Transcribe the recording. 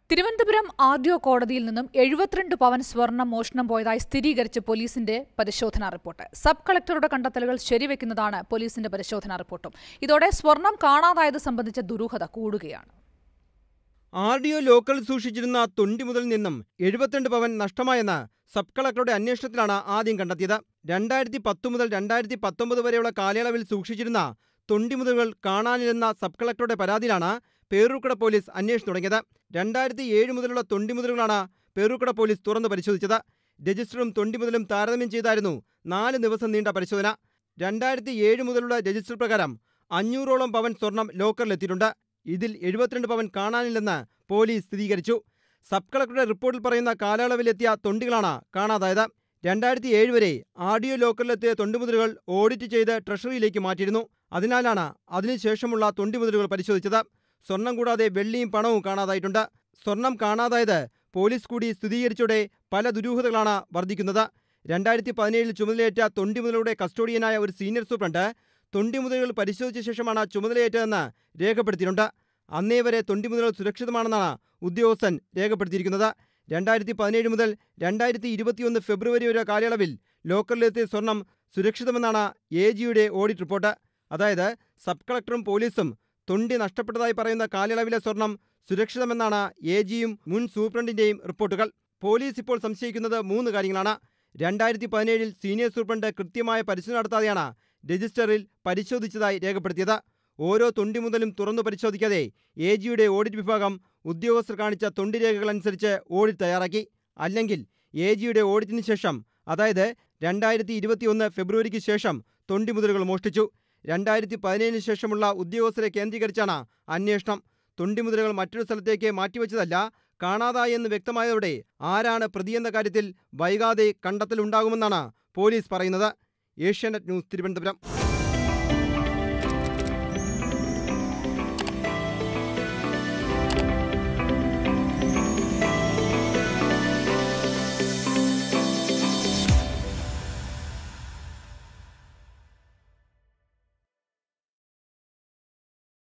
Thiruvananthapuram R D O കോടതിയിൽ നിന്നും എഴുപത്തിരണ്ട് പവൻ സ്വർണം മോഷണം പോയതായി സ്ഥിരീകരിച്ച് പോലീസിന്റെ പരിശോധനാ റിപ്പോർട്ട് സബ് കളക്ടറുടെ കണ്ടെത്തലുകൾ ശരിവെക്കുന്നതാണ് പോലീസിന്റെ പരിശോധനാ റിപ്പോർട്ടും ഇതോടെ സ്വർണം കാണാതായത് സംബന്ധിച്ച ദുരൂഹത കൂടുകയാണ് ആർ ഡി ഒ ലോക്കൽ സൂക്ഷിച്ചിരുന്ന തൊണ്ടി മുതൽ നിന്നും എഴുപത്തിരണ്ട് പവൻ നഷ്ടമായെന്ന് സബ് കളക്ടറുടെ അന്വേഷണത്തിലാണ് ആദ്യം കണ്ടെത്തിയത് രണ്ടായിരത്തി പത്ത് മുതൽ രണ്ടായിരത്തി പത്തൊമ്പത് വരെയുള്ള കാലയളവിൽ സൂക്ഷിച്ചിരുന്ന തൊണ്ടി മുതലുകൾ കാണാനില്ലെന്ന സബ് കളക്ടറുടെ പരാതിയിലാണ് പേരൂർക്കട പോലീസ് അന്വേഷണം തുടങ്ങിയത് രണ്ടായിരത്തി ഏഴ് മുതലുള്ള തൊണ്ടി മുതലുകളാണ് പേരൂർക്കട പോലീസ് തുറന്നു പരിശോധിച്ചത് രജിസ്റ്ററും തൊണ്ടി മുതലും താരതമ്യം ചെയ്തായിരുന്നു നാല് ദിവസം നീണ്ട പരിശോധന രണ്ടായിരത്തി ഏഴ് മുതലുള്ള രജിസ്റ്റർ പ്രകാരം അഞ്ഞൂറോളം പവൻ സ്വർണം ലോക്കറിലെത്തിയിട്ടുണ്ട് ഇതിൽ എഴുപത്തിരണ്ട് പവൻ കാണാനില്ലെന്ന് പോലീസ് സ്ഥിരീകരിച്ചു സബ് കളക്ടറുടെ റിപ്പോർട്ടിൽ പറയുന്ന കാലയളവിലെത്തിയ തൊണ്ടികളാണ് കാണാതായത് രണ്ടായിരത്തി ഏഴ് വരെ ആഡിയോ ലോക്കറിലെത്തിയ തൊണ്ടിമുതലുകൾ ഓഡിറ്റ് ചെയ്ത് ട്രഷറിയിലേക്ക് മാറ്റിയിരുന്നു അതിനാലാണ് അതിനുശേഷമുള്ള തൊണ്ടിമുതലുകൾ പരിശോധിച്ചത് സ്വർണം കൂടാതെ വെള്ളിയും പണവും കാണാതായിട്ടുണ്ട് സ്വർണം കാണാതായത് പോലീസ് കൂടി സ്ഥിരീകരിച്ചോടെ പല ദുരൂഹതകളാണ് വർദ്ധിക്കുന്നത് രണ്ടായിരത്തി പതിനേഴിൽ ചുമതലയേറ്റ തൊണ്ടിമുതലുകളുടെ കസ്റ്റോഡിയനായ ഒരു സീനിയർ സൂപ്രണ്ട് തൊണ്ടിമുതലുകൾ പരിശോധിച്ച ശേഷമാണ് ചുമതലയേറ്റതെന്ന് രേഖപ്പെടുത്തിയിട്ടുണ്ട് അന്നേ വരെ തൊണ്ടിമുതലുകൾ സുരക്ഷിതമാണെന്നാണ് ഉദ്യോഗസ്ഥൻ രേഖപ്പെടുത്തിയിരിക്കുന്നത് രണ്ടായിരത്തി പതിനേഴ് മുതൽ രണ്ടായിരത്തി ഇരുപത്തിയൊന്ന് ഫെബ്രുവരി വരെ കാലയളവിൽ ലോക്കറിലെത്തിയ സ്വർണം സുരക്ഷിതമെന്നാണ് എ ജിയുടെ ഓഡിറ്റ് റിപ്പോർട്ട് അതായത് സബ് കളക്ടറും പോലീസും തൊണ്ടി നഷ്ടപ്പെട്ടതായി പറയുന്ന കാലയളവിലെ സ്വർണം സുരക്ഷിതമെന്നാണ് എ ജിയും മുൻ സൂപ്രണ്ടിന്റെയും റിപ്പോർട്ടുകൾ പോലീസ് ഇപ്പോൾ സംശയിക്കുന്നത് മൂന്ന് കാര്യങ്ങളാണ് രണ്ടായിരത്തി പതിനേഴിൽ സീനിയർ സൂപ്രണ്ട് കൃത്യമായ പരിശോധന നടത്താതെയാണ് രജിസ്റ്ററിൽ പരിശോധിച്ചതായി രേഖപ്പെടുത്തിയത് ഓരോ തൊണ്ടി മുതലും തുറന്നു പരിശോധിക്കാതെ എ ജിയുടെ ഓഡിറ്റ് വിഭാഗം ഉദ്യോഗസ്ഥർ കാണിച്ച തൊണ്ടി രേഖകൾ അനുസരിച്ച് ഓഡിറ്റ് തയ്യാറാക്കി അല്ലെങ്കിൽ എ ജിയുടെ ഓഡിറ്റിന് ശേഷം അതായത് രണ്ടായിരത്തി ഇരുപത്തിയൊന്ന് ഫെബ്രുവരിക്ക് ശേഷം തൊണ്ടി മുതലുകൾ മോഷ്ടിച്ചു രണ്ടായിരത്തി പതിനേഴിന് ശേഷമുള്ള ഉദ്യോഗസ്ഥരെ കേന്ദ്രീകരിച്ചാണ് അന്വേഷണം തൊണ്ടിമുതലുകൾ മറ്റൊരു സ്ഥലത്തേക്ക് മാറ്റിവെച്ചതല്ല കാണാതായെന്ന് വ്യക്തമായതോടെ ആരാണ് പ്രതിയെന്ന കാര്യത്തിൽ വൈകാതെ കണ്ടെത്തലുണ്ടാകുമെന്നാണ് പോലീസ് പറയുന്നത് ഏഷ്യാനെറ്റ് ന്യൂസ് തിരുവനന്തപുരം